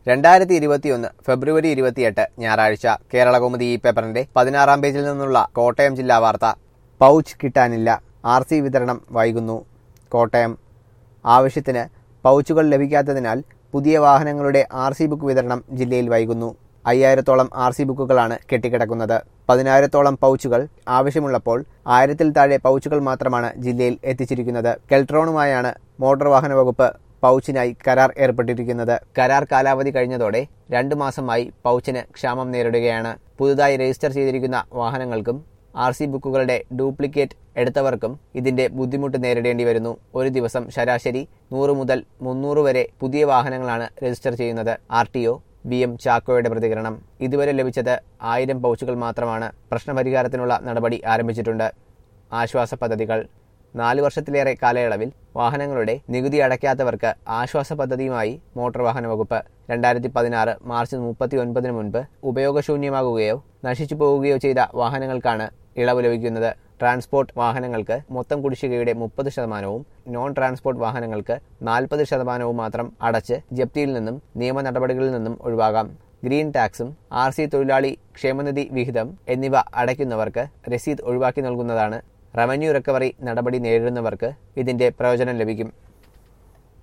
രണ്ടായിരത്തി ഇരുപത്തിയൊന്ന് ഫെബ്രുവരി ഇരുപത്തിയെട്ട് ഞായറാഴ്ച കേരളകൗമുദി ഈ പേപ്പറിന്റെ പതിനാറാം പേജിൽ നിന്നുള്ള കോട്ടയം ജില്ലാ വാർത്ത പൗച്ച് കിട്ടാനില്ല ആർ സി വിതരണം വൈകുന്നു കോട്ടയം ആവശ്യത്തിന് പൗച്ചുകൾ ലഭിക്കാത്തതിനാൽ പുതിയ വാഹനങ്ങളുടെ ആർ സി ബുക്ക് വിതരണം ജില്ലയിൽ വൈകുന്നു അയ്യായിരത്തോളം ആർ സി ബുക്കുകളാണ് കെട്ടിക്കിടക്കുന്നത് പതിനായിരത്തോളം പൗച്ചുകൾ ആവശ്യമുള്ളപ്പോൾ ആയിരത്തിൽ താഴെ പൗച്ചുകൾ മാത്രമാണ് ജില്ലയിൽ എത്തിച്ചിരിക്കുന്നത് കെൽട്രോണുമായാണ് മോട്ടോർ വാഹന വകുപ്പ് പൗച്ചിനായി കരാർ ഏർപ്പെട്ടിരിക്കുന്നത് കരാർ കാലാവധി കഴിഞ്ഞതോടെ രണ്ടു മാസമായി പൗച്ചിന് ക്ഷാമം നേരിടുകയാണ് പുതുതായി രജിസ്റ്റർ ചെയ്തിരിക്കുന്ന വാഹനങ്ങൾക്കും ആർ സി ബുക്കുകളുടെ ഡ്യൂപ്ലിക്കേറ്റ് എടുത്തവർക്കും ഇതിന്റെ ബുദ്ധിമുട്ട് നേരിടേണ്ടി വരുന്നു ഒരു ദിവസം ശരാശരി നൂറ് മുതൽ മുന്നൂറ് വരെ പുതിയ വാഹനങ്ങളാണ് രജിസ്റ്റർ ചെയ്യുന്നത് R T O V M ചാക്കോയുടെ പ്രതികരണം ഇതുവരെ ലഭിച്ചത് ആയിരം പൗച്ചുകൾ മാത്രമാണ് പ്രശ്നപരിഹാരത്തിനുള്ള നടപടി ആരംഭിച്ചിട്ടുണ്ട് ആശ്വാസ പദ്ധതികൾ നാല് വർഷത്തിലേറെ കാലയളവിൽ വാഹനങ്ങളുടെ നികുതി അടയ്ക്കാത്തവർക്ക് ആശ്വാസ പദ്ധതിയുമായി മോട്ടോർ വാഹന വകുപ്പ് രണ്ടായിരത്തി പതിനാറ് മാർച്ച് മുപ്പത്തി ഒൻപതിന് മുൻപ് ഉപയോഗശൂന്യമാകുകയോ നശിച്ചു പോവുകയോ ചെയ്ത വാഹനങ്ങൾക്കാണ് ഇളവ് ലഭിക്കുന്നത് ട്രാൻസ്പോർട്ട് വാഹനങ്ങൾക്ക് മൊത്തം കുടിശ്ശികയുടെ മുപ്പത് ശതമാനവും നോൺ ട്രാൻസ്പോർട്ട് വാഹനങ്ങൾക്ക് നാൽപ്പത് ശതമാനവും മാത്രം അടച്ച് ജപ്തിയിൽ നിന്നും നിയമ നടപടികളിൽ നിന്നും ഒഴിവാകാം ഗ്രീൻ ടാക്സും ആർ സി തൊഴിലാളി ക്ഷേമനിധി വിഹിതം എന്നിവ അടയ്ക്കുന്നവർക്ക് രസീത് ഒഴിവാക്കി നൽകുന്നതാണ് റവന്യൂ റിക്കവറി നടപടി നേരിടുന്നവർക്ക് ഇതിന്റെ പ്രയോജനം ലഭിക്കും